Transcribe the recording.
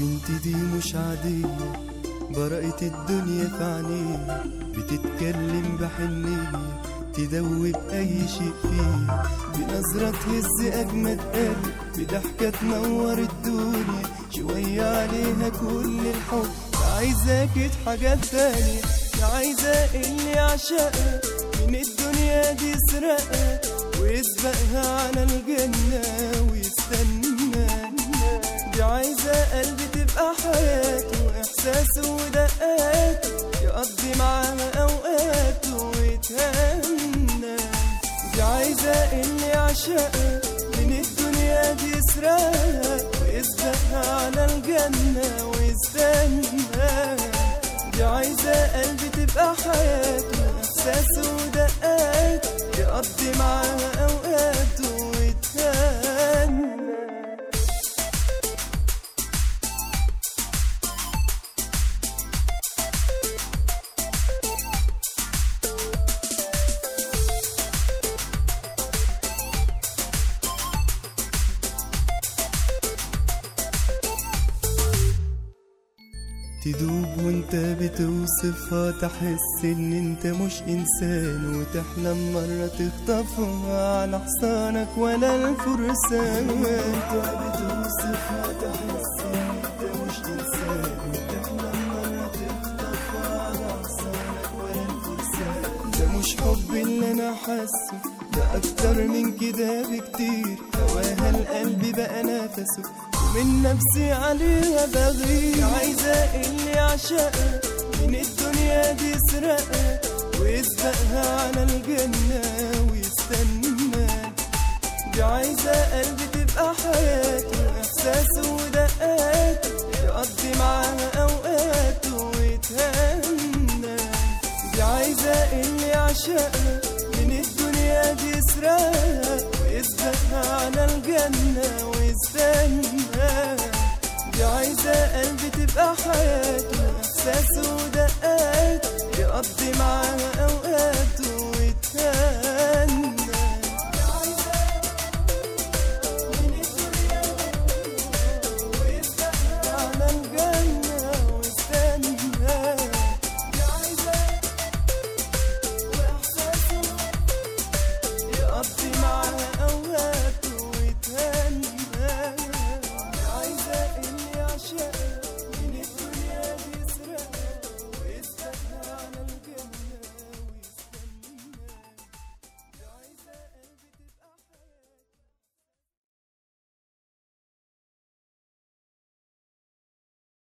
البنت دي مش عادية برقت الدنيا في عينيها بتتكلم بحنية تدوب أي شيء فيه بنظرة تهز أجمد قلب بضحكة تنور الدنيا شوية عليها كل الحب عايزاك حاجات تانية عايزة اللي عشقها من الدنيا دي يسرقها ويسبقها على الجنة ويستنى دي عايزة قلبي تبقى حياته وإحساسه ودقاته يقضي معاها أوقاته ويتهنى دي عايزة اللي عشقها من الدنيا دي يسرقها ويسبقها على الجنة ويستنى دي عايزة قلبي تبقى حياته إحساسه ودقاته يقضي معاها أوقاته ويتهنى تدوب وانت بتوصفها تحس ان انت مش انسان وتحلم مرة تخطفها على حصانك ولا الفرسان وانت بتوصفها تحس ان انت مش انسان وتحلم مرة تخطفها على حصانك ولا الفرسان ده مش حب اللي انا حاسه ده اكتر من كده بكتير هواها القلب بقى نفسه من نفسي عليها بغير عايزة اللي عشقها من الدنيا دي يسرقها ويسبقها على الجنة ويستنى دي عايزة قلبي تبقى حياته إحساسه ودقاته يقضي معاها أوقاته ويتهنى دي عايزة اللي عشقها من الدنيا دي يسرقها ويسبقها على الجنة ويستنى دي عايزة قلبي تبقى حياته إحساسه ودقاته يقضي معاها أوقات